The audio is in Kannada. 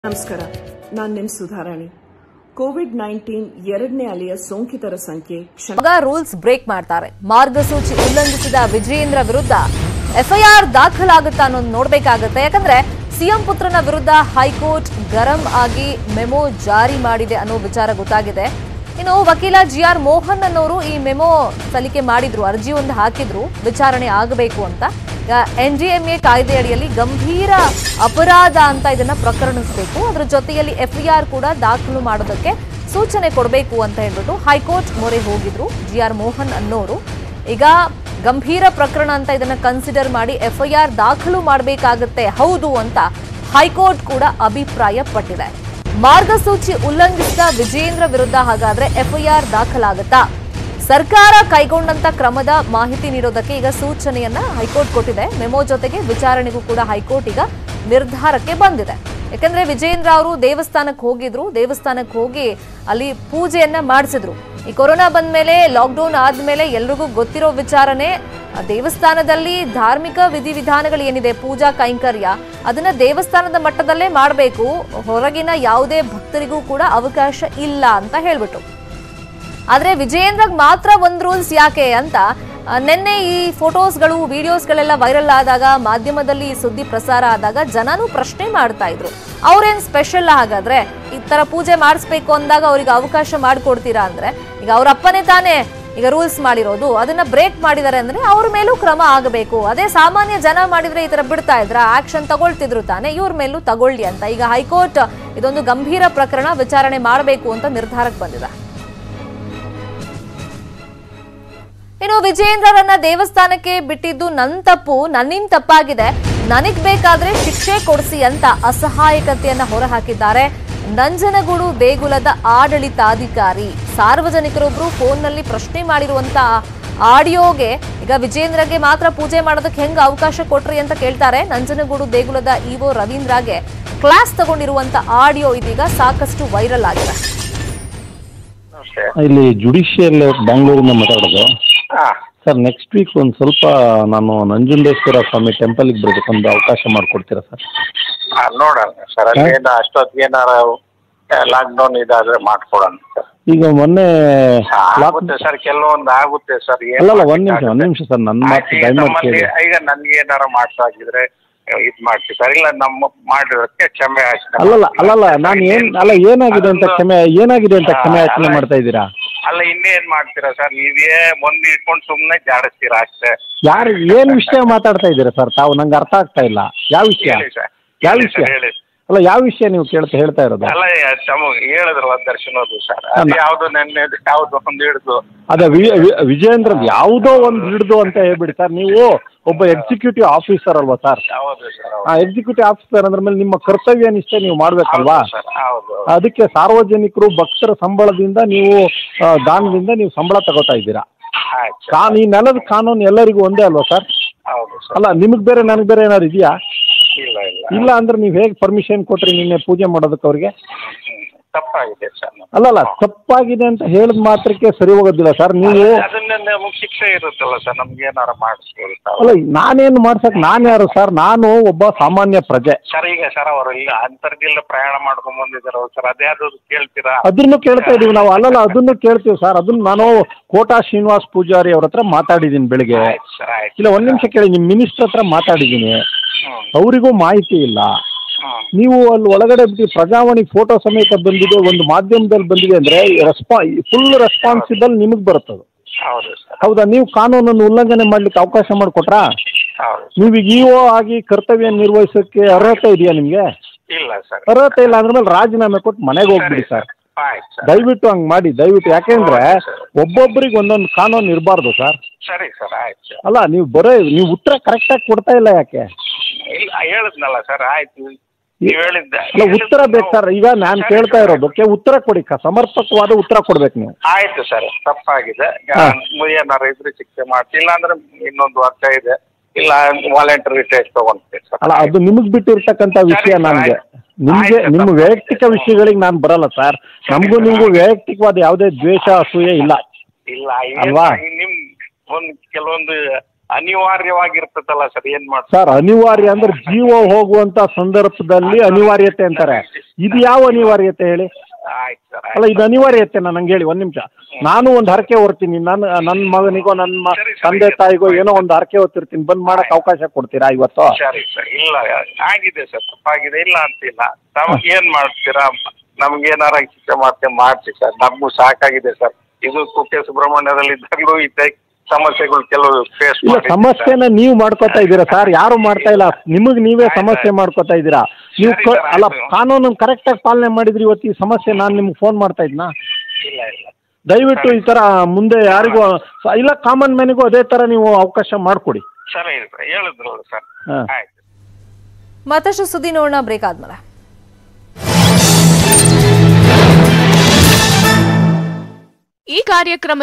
ನಮಸ್ಕಾರ ನಾನು ನಿಮ್ ಸುಧಾರಾಣಿ ಕೋವಿಡ್ ನೈನ್ಟೀನ್ ಎರಡನೇ ಅಲೆಯ ಸೋಂಕಿತರ ಸಂಖ್ಯೆ ಕ್ಷಣ ಮಗ ರೂಲ್ಸ್ ಬ್ರೇಕ್ ಮಾಡ್ತಾರೆ ಮಾರ್ಗಸೂಚಿ ಉಲ್ಲಂಘಿಸಿದ ವಿಜಯೇಂದ್ರ ವಿರುದ್ಧ ಎಫ್ಐಆರ್ ದಾಖಲಾಗುತ್ತಾ ಅನ್ನೋದು ನೋಡ್ಬೇಕಾಗತ್ತೆ ಯಾಕಂದ್ರೆ ಸಿಎಂ ಪುತ್ರನ ವಿರುದ್ಧ ಹೈಕೋರ್ಟ್ ಗರಂ ಆಗಿ ಮೆಮೊ ಜಾರಿ ಮಾಡಿದೆ ಅನ್ನೋ ವಿಚಾರ ಗೊತ್ತಾಗಿದೆ ಇನ್ನು ವಕೀಲ ಜಿ ಆರ್ ಮೋಹನ್ ಅನ್ನೋರು ಈ ಮೆಮೊ ಸಲ್ಲಿಕೆ ಮಾಡಿದ್ರು ಅರ್ಜಿ ಒಂದು ಹಾಕಿದ್ರು ವಿಚಾರಣೆ ಆಗಬೇಕು ಅಂತ ಈಗ ಎನ್ ಡಿ ಎಂ ಎ ಕಾಯ್ದೆ ಅಡಿಯಲ್ಲಿ ಗಂಭೀರ ಅಪರಾಧ ಅಂತ ಇದನ್ನ ಪ್ರಕರಣಿಸಬೇಕು ಅದರ ಜೊತೆಯಲ್ಲಿ ಎಫ್ಐಆರ್ ಕೂಡ ದಾಖಲು ಮಾಡೋದಕ್ಕೆ ಸೂಚನೆ ಕೊಡಬೇಕು ಅಂತ ಹೇಳ್ಬಿಟ್ಟು ಹೈಕೋರ್ಟ್ ಮೊರೆ ಹೋಗಿದ್ರು ಜಿ ಆರ್ ಮೋಹನ್ ಅನ್ನೋರು ಈಗ ಗಂಭೀರ ಪ್ರಕರಣ ಅಂತ ಇದನ್ನ ಕನ್ಸಿಡರ್ ಮಾಡಿ ಎಫ್ಐಆರ್ ದಾಖಲು ಮಾಡಬೇಕಾಗತ್ತೆ ಹೌದು ಅಂತ ಹೈಕೋರ್ಟ್ ಕೂಡ ಅಭಿಪ್ರಾಯ ಪಟ್ಟಿದೆ ಮಾರ್ಗಸೂಚಿ ಉಲ್ಲಂಘಿಸಿದ ವಿಜೇಂದ್ರ ವಿರುದ್ಧ ಹಾಗಾದ್ರೆ ಎಫ್ಐಆರ್ ದಾಖಲಾಗತ್ತಾ ಸರ್ಕಾರ ಕೈಗೊಂಡಂತ ಕ್ರಮದ ಮಾಹಿತಿ ನೀಡೋದಕ್ಕೆ ಈಗ ಸೂಚನೆಯನ್ನ ಹೈಕೋರ್ಟ್ ಕೊಟ್ಟಿದೆ ಮೆಮೊ ಜೊತೆಗೆ ವಿಚಾರಣೆಗೂ ಕೂಡ ಹೈಕೋರ್ಟ್ ಈಗ ನಿರ್ಧಾರಕ್ಕೆ ಬಂದಿದೆ ಯಾಕಂದ್ರೆ ವಿಜೇಂದ್ರ ಅವರು ದೇವಸ್ಥಾನಕ್ಕೆ ಹೋಗಿದ್ರು ದೇವಸ್ಥಾನಕ್ಕೆ ಹೋಗಿ ಅಲ್ಲಿ ಪೂಜೆಯನ್ನ ಮಾಡಿಸಿದ್ರು ಈ ಕೊರೋನಾ ಬಂದ್ಮೇಲೆ ಲಾಕ್ಡೌನ್ ಆದ್ಮೇಲೆ ಎಲ್ರಿಗೂ ಗೊತ್ತಿರೋ ವಿಚಾರನೆ ಆ ದೇವಸ್ಥಾನದಲ್ಲಿ ಧಾರ್ಮಿಕ ವಿಧಿವಿಧಾನಗಳು ಏನಿದೆ ಪೂಜಾ ಕೈಂಕರ್ಯ ಅದನ್ನ ದೇವಸ್ಥಾನದ ಮಟ್ಟದಲ್ಲೇ ಮಾಡಬೇಕು ಹೊರಗಿನ ಯಾವುದೇ ಭಕ್ತರಿಗೂ ಕೂಡ ಅವಕಾಶ ಇಲ್ಲ ಅಂತ ಹೇಳ್ಬಿಟ್ಟು ಆದ್ರೆ ವಿಜಯೇಂದ್ರಗ್ ಮಾತ್ರ ಒಂದ್ ರೂಲ್ಸ್ ಯಾಕೆ ಅಂತ ಆ, ನಿನ್ನೆ ಈ ಫೋಟೋಸ್ಗಳು ವಿಡಿಯೋಸ್ಗಳೆಲ್ಲ ವೈರಲ್ ಆದಾಗ ಮಾಧ್ಯಮದಲ್ಲಿ ಈ ಸುದ್ದಿ ಪ್ರಸಾರ ಆದಾಗ ಜನನೂ ಪ್ರಶ್ನೆ ಮಾಡ್ತಾ ಇದ್ರು ಅವ್ರೇನ್ ಸ್ಪೆಷಲ್ ಹಾಗಾದ್ರೆ ಈ ತರ ಪೂಜೆ ಮಾಡಿಸ್ಬೇಕು ಅಂದಾಗ ಅವ್ರಿಗೆ ಅವಕಾಶ ಮಾಡಿಕೊಡ್ತೀರಾ ಅಂದ್ರೆ ಈಗ ಅವ್ರ ಅಪ್ಪನೇ ತಾನೇ ಈಗ ರೂಲ್ಸ್ ಮಾಡಿರೋದು ಅದನ್ನ ಬ್ರೇಕ್ ಮಾಡಿದ್ದಾರೆ ಅಂದ್ರೆ ಅವ್ರ ಮೇಲೂ ಕ್ರಮ ಆಗಬೇಕು ಅದೇ ಸಾಮಾನ್ಯ ಜನ ಮಾಡಿದ್ರೆ ಈ ತರ ಬಿಡ್ತಾ ಇದ್ರ ಆಕ್ಷನ್ ತಗೊಳ್ತಿದ್ರು ತಾನೆ ಇವ್ರ ಮೇಲೂ ತಗೊಳ್ಳಿ ಅಂತ ಈಗ ಹೈಕೋರ್ಟ್ ಇದೊಂದು ಗಂಭೀರ ಪ್ರಕರಣ ವಿಚಾರಣೆ ಮಾಡಬೇಕು ಅಂತ ನಿರ್ಧಾರಕ್ಕೆ ಬಂದಿದೆ ಇನ್ನು ವಿಜೇಂದ್ರರನ್ನ ದೇವಸ್ಥಾನಕ್ಕೆ ಬಿಟ್ಟಿದ್ದು ನನ್ ತಪ್ಪು ನನ್ನಿಂದ ತಪ್ಪಾಗಿದೆ ನನಗ್ ಬೇಕಾದ್ರೆ ಶಿಕ್ಷೆ ಕೊಡಿಸಿ ಅಂತ ಅಸಹಾಯಕತೆಯನ್ನ ಹೊರಹಾಕಿದ್ದಾರೆ ನಂಜನಗೂಡು ದೇಗುಲದ ಆಡಳಿತಾಧಿಕಾರಿ ಸಾರ್ವಜನಿಕರೊಬ್ರು ಫೋನ್ನಲ್ಲಿ ಪ್ರಶ್ನೆ ಮಾಡಿರುವಂತ ಆಡಿಯೋಗೆ ಈಗ ವಿಜೇಂದ್ರಗೆ ಮಾತ್ರ ಪೂಜೆ ಮಾಡೋದಕ್ಕೆ ಹೆಂಗ್ ಅವಕಾಶ ಕೊಟ್ರಿ ಅಂತ ಕೇಳ್ತಾರೆ ನಂಜನಗೂಡು ದೇಗುಲದ ಇಒ ರವೀಂದ್ರಗೆ ಕ್ಲಾಸ್ ತಗೊಂಡಿರುವಂತ ಆಡಿಯೋ ಇದೀಗ ಸಾಕಷ್ಟು ವೈರಲ್ ಆಗಿದೆ ನಮಸ್ತೆ ಇಲ್ಲಿ ಜುಡಿಷಿಯಲ್ ಬೆಂಗಳೂರಿಂದ ಮಾತಾಡೋದು ಹಾ ಸರ್ ನೆಕ್ಸ್ಟ್ ವೀಕ್ ಒಂದು ಸ್ವಲ್ಪ ನಾನು ನಂಜುಂಡೇಶ್ವರ ಸ್ವಾಮಿ ಟೆಂಪಲ್ಗೆ ಬರಬೇಕು ಒಂದು ಅವಕಾಶ ಮಾಡಿಕೊಡ್ತೀರಾ ಸರ್ ಹಾ, ನೋಡೋಣ ಸರ್ ಅಲ್ಲೇನ ಅಷ್ಟೊತ್ತಿಗೆ ಏನಾರ ಲಾಕ್ಡೌನ್ ಇದಾದ್ರೆ ಮಾಡ್ಕೊಡೋಣ ಸರ್ ಈಗ ಮೊನ್ನೆ ಹಾ, ಲಾಕ್ ಆಗುತ್ತೆ ಸರ್ ಕೆಲವೊಂದು ಆಗುತ್ತೆ ಸರ್ ಏನ್ ಅಲ್ಲಲ್ಲ ಒಂದು ನಿಮಿಷ ಮಾಡ್ಲಿಕ್ಕಾಗುತ್ತೆ? ಒಂದು ನಿಮಿಷ ಸರ್ ನನ್ನ ಮಾತು ಆಯ್ತು, ಈಗ ದಯಮಾಡಿ ನಮ್ಮಲ್ಲಿ ಕೇಳಿ ಈಗ ನನ್ಗೆ ಏನಾರ ಮಾಡ್ಸಾಗಿದ್ರೆ ಇದ್ ಮಾಡ್ತೀವಿ ಸರ್ ಇಲ್ಲ ನಮ್ಮ ಮಾಡಿರೋದಕ್ಕೆ ಕ್ಷಮೆ ಯಾಚನೆ ಅಲ್ಲಲ್ಲ ಮಾಡ್ತೀವಿ. ಅಲ್ಲಲ್ಲ ನಾನು ಏನ್ ಅಲ್ಲ ಏನಾಗಿದೆ ಅಂತ ಅದೊಂದು- ಕ್ಷಮೆ ಏನಾಗಿದೆ ಅಂತ ಕ್ಷಮೆ ಹಾ, ಯಾಚನೆ ಅಲ್ಲ. ಮಾಡ್ತಾ ಇದ್ದೀರಾ ಅಲ್ಲ ಇನ್ನೇನ್ ಮಾಡ್ತೀರಾ ಸರ್ ನೀವೇ ಮುಂದೆ ಇಟ್ಕೊಂಡು ಸುಮ್ನೆ ಜಾಡಿಸ್ತೀರಾ ಅಷ್ಟೇ ಯಾರು ಏನ್ ವಿಷಯ ಮಾತಾಡ್ತಾ ಇದ್ದೀರಾ ಸರ್ ತಾವು ನಂಗೆ ಅರ್ಥ ಆಗ್ತಾ ಇಲ್ಲ ಯಾವ ವಿಷಯ ಹೇಳಿ ಸರ್ ಯಾವ ಹೇಳಿ ವಿಷಯ ಸರ್, ಹೇಳಿ ಅಲ್ಲ ಯಾವ ವಿಷಯ ನೀವು ಕೇಳ್ತಾ ಹೇಳ್ತಾ ಇರೋದು ಅಲ್ಲ ತಮಗೆ ಹೇಳಿದ್ರಲ್ಲ ದರ್ಶನೋದು ಸರ್ ಅದು ಅಲ್ಲ. ಯಾವ್ದು ನೆನ್ನೆ ಯಾವ್ದು ಒಂದು ಹಿಡಿದು ಅದೇ ವಿ- ವಿ- ವಿಜಯೇಂದ್ರ ಯಾವುದೋ ಒಂದು ಹಿಡಿದು ಅಂತ ಹೇಳ್ಬಿಡಿ ಸರ್ ನೀವು ಒಬ್ಬ ಎಕ್ಸಿಕ್ಯೂಟಿವ್ ಆಫೀಸರ್ ಅಲ್ವಾ ಸರ್ ಹೌದು ಸರ್ ಆ ಎಕ್ಸಿಕ್ಯೂಟಿವ್ ಆಫೀಸರ್ ಅಂದ್ರ ಮೇಲೆ ನಿಮ್ಮ ಕರ್ತವ್ಯ ನಿಷ್ಠೆ ನೀವು ಮಾಡ್ಬೇಕಲ್ವಾ ಹೌದು ಸರ್ ಹೌದು ಅದಕ್ಕೆ ಸಾರ್ವಜನಿಕರು ಭಕ್ತರ ಸಂಬಳದಿಂದ ನೀವು ಆ, ದಾನದಿಂದ ನೀವು ಸಂಬಳ ತಗೋತಾ ಇದ್ದೀರಾ ಆಯ್ತು ಸರ್ ಕಾನ್ ಈ ನೆಲದ ಕಾನೂನು ಎಲ್ಲರಿಗೂ ಒಂದೇ ಅಲ್ವಾ ಸರ್ ಹೌದು ಸರ್ ಅಲ್ಲ ನಿಮಗೆ ಬೇರೆ ನನಗೆ ಬೇರೆ ಏನಾದ್ರು ಇದೆಯಾ ಇಲ್ಲ ಇಲ್ಲ ಇಲ್ಲ ಅಂದ್ರೆ ನೀವು ಹೇಗೆ ಪರ್ಮಿಷನ್ ಕೊಟ್ರಿ ನಿನ್ನೆ ಪೂಜೆ ಮಾಡೋದಕ್ಕೆ ಅವ್ರಿಗೆ ಹ್ಮ್. ತಪ್ಪಾಗಿದೆ ಸರ್ ಅಲ್ಲಲ್ಲ ತಪ್ಪಾಗಿದೆ ಅಂತ ಹೇಳಿದ ಮಾತ್ರಕ್ಕೆ ಸರಿ ಹೋಗೋದಿಲ್ಲ ಸರ್ ನೀವು ಅದನ್ನ ನಮಗೆ ಶಿಕ್ಷೆ ಇರುತ್ತಲ್ಲ ಸರ್ ನಮ್ಗೆ ಏನಾರ ಮಾಡಿಸ್ಕೊಳ್ತಾವ ಅಲ್ಲ ನಾನೇನು ಮಾಡ್ಸಕ್ ನಾನು ಯಾರು ಸರ್ ನಾನು ಒಬ್ಬ ಸಾಮಾನ್ಯ ಪ್ರಜೆ ಸರ್ ಈಗ ಸರ್ ಅವರು ಇಲ್ಲ ಅಂತರ್ಗಿಲ್ಲ ಪ್ರಯಾಣ ಮಾಡ್ಕೊಂಡ್ ಬಂದಿದ್ದಾರೆ ಸರ್ ಅದ್ಯಾವ್ದು ಕೇಳ್ತೀರಾ ಅದನ್ನು ಕೇಳ್ತಾ ಇದೀವಿ ನಾವು ಅಲ್ಲಲ್ಲ ಅದನ್ನು ಕೇಳ್ತೀವಿ ಸರ್ ಅದನ್ನ ನಾನು ಕೋಟಾ ಶ್ರೀನಿವಾಸ್ ಪೂಜಾರಿ ಅವ್ರ ಹತ್ರ ಮಾತಾಡಿದ್ದೀನಿ ಬೆಳಿಗ್ಗೆ ಆಯ್ತು ಸರ್ ಆಯ್ತು ಇಲ್ಲ ಒಂದ್ ನಿಮಿಷ ಕೇಳಿ ನಿಮ್ಮ ಮಿನಿಸ್ಟರ್ ಹತ್ರ ಮಾತಾಡಿದ್ದೀನಿ ಹ್ಮ್ ಅವರಿಗೂ ಮಾಹಿತಿ ಇಲ್ಲ ಹ್ಮ್ ನೀವು ಅಲ್ಲಿ ಒಳಗಡೆ ಬಿಟ್ಟು ಪ್ರಜಾವಾಣಿ ಫೋಟೋ ಸಮೇತ ಬಂದಿದೆ ಒಂದು ಮಾಧ್ಯಮದಲ್ಲಿ ಬಂದಿದೆ ಅಂದ್ರೆ ರೆಸ್ಪಾ ಫುಲ್ ರೆಸ್ಪಾನ್ಸಿಬಲ್ ನಿಮಗೆ ಬರುತ್ತದು ಹೌದು ಸರ್ ಹೌದಾ ನೀವು ಕಾನೂನನ್ನು ಉಲ್ಲಂಘನೆ ಮಾಡ್ಲಿಕ್ಕೆ ಅವಕಾಶ ಮಾಡಿಕೊಟ್ರಾ ಹೌದು ನೀವೀಗ ಇಒ ಆಗಿ ಕರ್ತವ್ಯ ನಿರ್ವಹಿಸೋಕ್ಕೆ ಅರ್ಹತೆ ಇದೆಯಾ ನಿಮಗೆ ಇಲ್ಲ ಸರ್ ಅರ್ಹತೆ ಇಲ್ಲ ಅಂದ್ಮೇಲೆ ರಾಜೀನಾಮೆ ಕೊಟ್ಟು ಮನೆಗೆ ಹೋಗ್ಬಿಡಿ ಸರ್ ಆಯ್ತು ಸರ್ ದಯವಿಟ್ಟು ಹಂಗೆ ಮಾಡಿ ದಯವಿಟ್ಟು ಯಾಕೆಂದ್ರೆ ಹೌದು ಸರ್. ಒಬ್ಬೊಬ್ಬರಿಗೆ ಒಂದೊಂದು ಕಾನೂನು ಇರಬಾರ್ದು ಸರ್ ಸರಿ ಸರ್ ಆಯ್ತು ಸರ್ ಅಲ್ಲ ನೀವು ಬರೋ ನೀವು ಉತ್ತರ ಕರೆಕ್ಟಾಗಿ ಕೊಡ್ತಾ ಇಲ್ಲ ಯಾಕೆ ಇಲ್ಲ ಹೇಳಿದ್ನಲ್ಲ ಸರ್ ಆಯ್ತು ನೀವು ಹೇಳಿದ್ದ ಅಲ್ಲ ಉತ್ತರ ಬೇಕು ಸರ್ ಈಗ ನಾನು ಕೇಳ್ತಾ ಇರೋದಕ್ಕೆ ಉತ್ತರ ಕೊಡಿ ಕ- ಸಮರ್ಪಕವಾದ ಉತ್ತರ ಕೊಡ್ಬೇಕು ನೀವು ಆಯ್ತು ಸರ್ ತಪ್ಪಾಗಿದೆ ಹಾ. ಏನಾರ ಇದ್ರೆ ಶಿಕ್ಷೆ ಮಾಡ್ತಿಲ್ಲ ಅಂದ್ರೆ ಇನ್ನೊಂದು ವರ್ಷ ಇದೆ ಇಲ್ಲ ವಾಲಂಟರಿ ಟೆಸ್ಟ್ ತಗೊಂಡ್ತೀವಿ ಸರ್ ಅಲ್ಲ ಅದು ನಿಮಗೆ ಬಿಟ್ಟಿರ್ತಕ್ಕಂಥ ವಿಷಯ ಸರಿ, ನನಗೆ ಆಯ್ತು. ನಿಮಗೆ ಆಯ್ತು, ನಿಮ್ಮ ತಪ್ಪು. ವೈಯಕ್ತಿಕ ವಿಷಯಗಳಿಗೆ ನಾನು ಬರಲ್ಲ ಸರ್ ಸರಿ, ನಮಗೂ ಸರ್, ನಿಮಗೂ ಆಯ್ತು. ವೈಯಕ್ತಿಕವಾದ ಯಾವುದೇ ದ್ವೇಷ ಅಸೂಯೆ ಇಲ್ಲ ಇಲ್ಲ ಅಲ್ವಾ? ಏನು ನಿಮ್ ಒಂದ್ ಕೆಲವೊಂದು ಅನಿವಾರ್ಯವಾಗಿರ್ತದಲ್ಲ ಸರ್ ಏನ್ ಮಾಡ್ತಾರೆ ಸರ್ ಅನಿವಾರ್ಯ ಅಂದ್ರೆ ಜೀವ ಹೋಗುವಂತ ಸಂದರ್ಭದಲ್ಲಿ ಅನಿವಾರ್ಯತೆ ಅಂತಾರೆ ಇದು ಯಾವ ಅನಿವಾರ್ಯತೆ ಹೇಳಿ ಆಯ್ತು ಸರ್ ಅಲ್ಲ ಇದು ಅನಿವಾರ್ಯತೆ ನಂಗೆ ಹೇಳಿ ಒಂದ್ ನಿಮಿಷ ನಾನು ಒಂದು ಹರಕೆ ಹೊರ್ತೀನಿ ನನ್ನ ನನ್ನ ಮಗನಿಗೋ ನನ್ನ ಮ- ಸರಿ, ಸರಿ. ತಂದೆ ತಾಯಿಗೋ ಏನೋ ಒಂದು ಹರಕೆ ಹೊತ್ತಿರ್ತೀನಿ ಬಂದ್ ಮಾಡಕ್ ಅವಕಾಶ ಕೊಡ್ತೀರಾ ಇವತ್ತು ಸರಿ ಸರ್ ಇಲ್ಲ ಆಗಿದೆ ಸರ್ ತಪ್ಪಾಗಿದೆ ಇಲ್ಲ ಅಂತಿಲ್ಲ ನಮ್ಗೆ ಏನ್ ಮಾಡ್ತೀರಾ ನಮ್ಗೆ ಏನಾರ ಶಿಕ್ಷೆ ಮಾಡ್ತೀವಿ ಮಾಡ್ಸಿ ಸರ್ ನಮಗೂ ಸಾಕಾಗಿದೆ ಸರ್ ಇದು ಕುಕ್ಕೆ ಸುಬ್ರಹ್ಮಣ್ಯದಲ್ಲಿ ಇದ್ದಾಗಲೂ ಇದ್ದ ಸಮಸ್ಯೆಗಳು ಕೆಲವು ಫೇಸ್ ಇಲ್ಲ ಸಮಸ್ಯೆನ ನೀವು ಮಾಡ್ಕೋತಾ ಇದ್ದೀರಾ ಸರ್ ಯಾರು ಮಾಡ್ತಾ ಇಲ್ಲ ನಿಮಗ್ ನೀವೇ ಆಯ್ತು, ಸಮಸ್ಯೆ ಆಯ್ತು. ಮಾಡ್ಕೋತಾ ಇದ್ದೀರಾ ನೀವು ಸರಿ, ಕ- ಸರ್, ಅಲ್ಲ ಆಯ್ತು. ಕಾನೂನನ್ನು ಕರೆಕ್ಟಾಗಿ ಪಾಲನೆ ಮಾಡಿದ್ರಿ ಇವತ್ತು ಈ ಸಮಸ್ಯೆ ನಾನು ನಿಮ್ಗೆ ಫೋನ್ ಮಾಡ್ತಾ ಇದ್ನಾ ಇಲ್ಲ ಇಲ್ಲ ದಯವಿಟ್ಟು ಈ ತರ ಮುಂದೆ ಯಾರಿಗೂ ಸ- ಇಲ್ಲ ಕಾಮನ್ ಮ್ಯಾನಿಗೂ ಅದೇ ತರ ನೀವು ಅವಕಾಶ ಮಾಡಿಕೊಡಿ ಸರಿ ಸರ್ ಹೇಳಿದ್ರು ಸರ್ ಹಾ. ಆಯ್ತು ಮತ್ತಷ್ಟು ಸುದ್ದಿ ನೋಡೋಣ ಬ್ರೇಕ್ ಆದ್ಮೇಲೆ ಈ ಕಾರ್ಯಕ್ರಮ